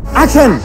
Action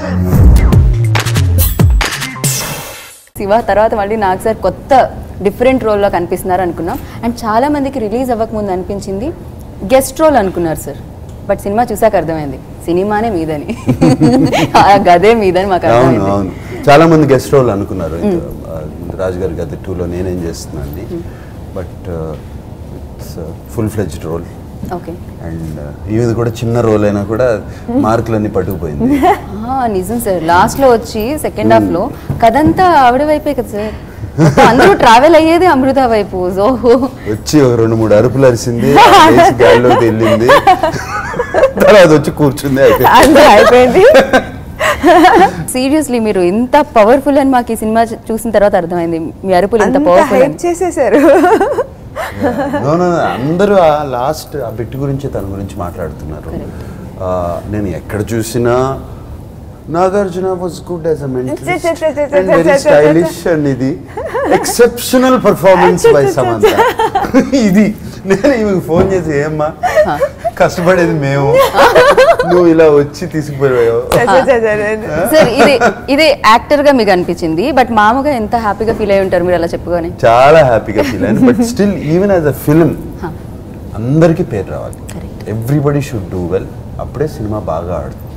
Shiva తర్వాత మళ్ళీ నాకు సార్ కొత్త డిఫరెంట్ రోల్లో కనిపిస్తున్నారు అనుకున్నాం అండ్ చాలా మందికి రిలీజ్ అవ్వకముందు అనిపించింది గెస్ట్ రోల్ అనుకున్నారు సార్ బట్ సినిమా చూసాక అర్థమైంది సినిమానే మీదని ఆ గదే మీదని మాకు అవును అర్థమైంది అవును చాలా మంది గెస్ట్ రోల్ అనుకున్నారు రాజు గారి గది టూలో నేనేం చేస్తున్నాను but it's full fledged role okay and ఇది కూడా చిన్న రోల్ అయినా కూడా మార్కులన్నీ పట్టుకుపోయింది నిజం సార్ లాస్ట్ లో వచ్చి సెకండ్ హాఫ్ లో కదంతా ఆవిడ వైపే కదా సార్ మొత్తం అందరూ ట్రావెల్ అయ్యేది అమృత వైపు సో వచ్చి ఒక రెండు మూడు అరుపులు అరిసింది లేచి గాలిలోకి వెళ్ళింది తర్వాత వచ్చి కూర్చుంది అయిపోయింది అంతే అయిపోయింది సీరియస్లీ మీరు ఇంత పవర్ఫుల్ అని మాకు ఈ సినిమా చూ- చూసిన తర్వాత అర్థమైంది మీ అరుపులు ఇంత అంత పవర్ఫుల్ హైప్ చేసేసారు No, no, no. అందరూ ఆ లాస్ట్ ఆ బిట్ గురించి తన గురించి మాట్లాడుతున్నారు ఆ, నేను ఎక్కడ చూసినా Nagarjuna was good as a చ్చ, చ్చ, చ్చ, చ్చ, అండ్ చ్చ, వెరీ చ్చ, చ్చ, స్టైలిష్ అండ్ ఇది ఎక్సెప్షనల్ పర్ఫార్మెన్స్ బై సమంత ఇది నేను ఈమెకు ఫోన్ చేసి ఏమ్మా కష్టపడేది మేము నువ్వు ఇలా వచ్చి తీసుకుపోయావు సార్ ఇది ఇది యాక్టర్ గా మీకు అనిపించింది బట్ మామూలుగా ఎంత హ్యాపీగా ఫీల్ అయి ఉంటారు మీరు అలా చెప్పుకొని చాలా హ్యాపీగా ఫీల్ అయ్యాను but still even as a film అందరికీ పేరు రావాలి ఎవ్రీబడి షుడ్ డూ వెల్ అప్పుడే సినిమా బాగా ఆడుతుంది